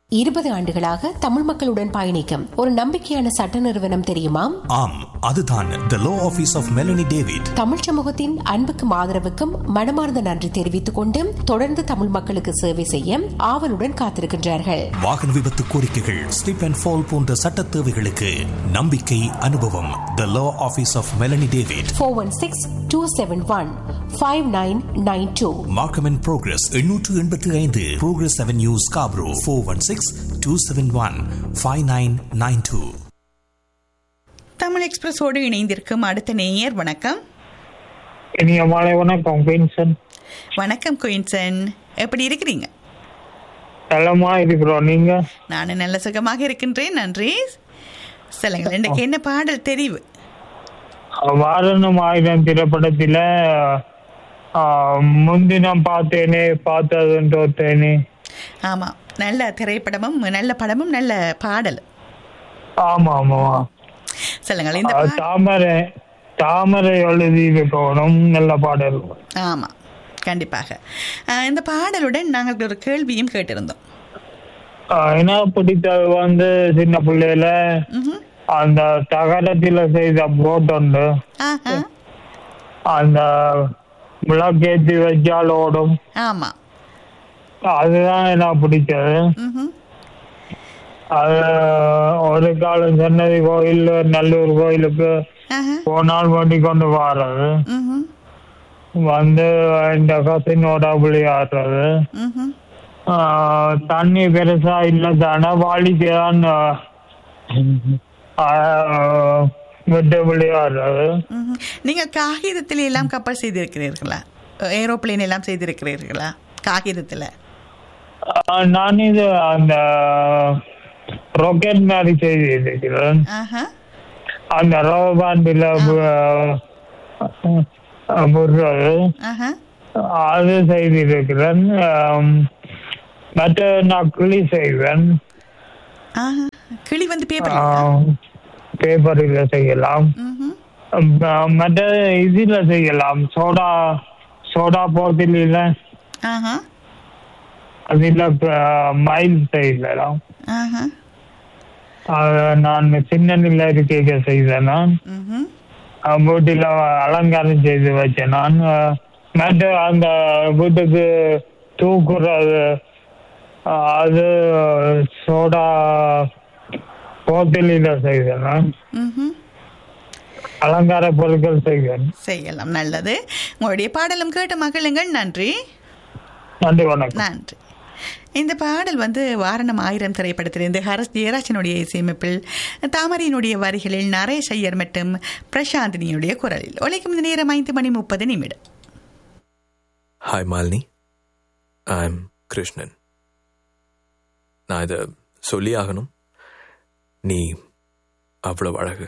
இருபது ஆண்டுகளாக தமிழ் மக்களுடன் பயணிக்கும் ஒரு நம்பிக்கையான சட்ட நிறுவனம் தெரியுமா ஆம் அதுதான் the law office of Melanie David Tamil சமூகத்தின் அன்புக்கும் ஆதரவுக்கும் மனமார்ந்த நன்றி தெரிவித்துக் கொண்டு தொடர்ந்து தமிழ் மக்களுக்கு சேவை செய்ய ஆவலுடன் காத்திருக்கின்றார்கள் வாகன விபத்து கோரிக்கைகள் ஸ்லிப் அண்ட் ஃபால் போன்ற சட்ட தேவைகளுக்கு நம்பிக்கை அனுபவம் the law office of Melanie David four one six two seven one five nine nine two Markham and Progress எண்ணூற்று எண்பத்தி ஐந்து Progress Avenue Scarborough four one six two seven one five nine nine two Tamil எக்ஸ்பிரஸோடு இணைந்திருக்கும் அடுத்த நேயர் வணக்கம் இனிய மாலை வணக்கம் குயின்சன் வணக்கம் குயின்சன் எப்படி இருக்கிறீங்க நலமா இருக்கிறோம் நீங்க நான் நல்ல சுகமாக இருக்கின்றேன் நன்றி சொல்லுங்கள் இன்றைக்கு என்ன பாடல் தெரிவு வாரணம் ஆயுதம் திரைப்படத்துல ஆஹ், முன்தினம் பார்த்தேனே பார்த்ததுன்னு தோத்தேனே ஆமாம் நல்ல திரைப்படமும் நல்ல படமும் நல்ல பாடல் ஆமா ஆமா சொல்லுங்கள் இந்த ஆஹ், பா- தாமரை தாமரை எழுதி வைக்கணும் நல்ல பாடல் ஆமாம் கண்டிப்பாக அஹ், இந்த பாடலுடன் நாங்கள் ஒரு கேள்வியும் கேட்டிருந்தோம் ஆஹ், என்ன பிடித்தது வந்து சின்ன பிள்ளையில ம்ஹும். அந்த தகரத்துல செய்த போட் உண்டு ஆஹா அந்த விளக்கேற்றி வச்சால் ஓடும் ஆமாம் அதுதான் எனக்கு பிடிச்சது ம்ஹும். அது ஒரு காலம் சென்னதி கோயில் நல்லூர் கோயிலுக்கு ஆஹா போனால் வண்டி கொண்டு வர்றது ம்ஹும். வந்து இந்த கசினோட விளையாடுறது ம்ஹும். ஆஹ் தண்ணி பெருசா இல்ல தானே வாளிக்கு தான் ஆஹ், விட்டு விளையாடுறது ம்ஹும். நீங்கள் காகிதத்தில் எல்லாம் கப்பல் செய்திருக்கிறீர்களா ஏரோப்ளேன் எல்லாம் செய்திருக்கிறீர்களா காகிதத்தில் ஆஹ் நான் இது அந்த ராக்கெட் மாதிரி செய்திருக்கிறேன் ஆஹா அந்த ரோபாண்டில் விடுறது ஆஹா அது செய்திருக்கிறேன் ஆம், மற்ற நான் கிளி செய்வேன் ஆஹா கிளி வந்து பேப்பர் பேப்பரில் செய்யலாம் ம்ஹும். ஆம், மற்ற இதில் செய்யலாம் சோடா சோடா போட்டில ஆஹா அதில் மயில் செய்யலாம் ஆஹா அது நான் சின்ன நில இருக்கைக்கு செய்தேன் நான் ம்ஹும். வீட்டில் அலங்காரம் செய்து வச்சேன் நான் அஹ், மற்ற அந்த வீட்டுக்கு தூக்குறது அஹ், அது சோடா போத்தலில் செய்தேன் நான் ம்ஹும். அலங்கார பொருட்கள் செய்வேன் செய்யலாம் நல்லது உங்களுடைய பாடலும் கேட்ட மகளுங்கள் நன்றி நன்றி வணக்கம் நன்றி இந்த பாடல் வந்து வாரணம் ஆயிரம் திரைப்படத்திலிருந்து ஹரஸ் ஜெயராஜனுடைய இசையமைப்பில் தாமரையினுடைய வரிகளில் நரேஷ் ஐயர் மற்றும் பிரசாந்தினியுடைய குரலில் ஒலிக்கும் இந்த நேரம் ஐந்து மணி முப்பது நிமிடம் hi Malini I am Krishnan நான் இதை சொல்லி ஆகணும் நீ அவ்வளவு அழகு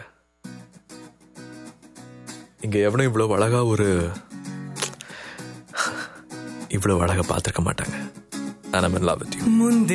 இங்க எவனும் இவ்வளவு அழகா ஒரு இவ்வளவு அழகா பார்த்திருக்க மாட்டாங்க நான் லவ் வித் யூ முந்தி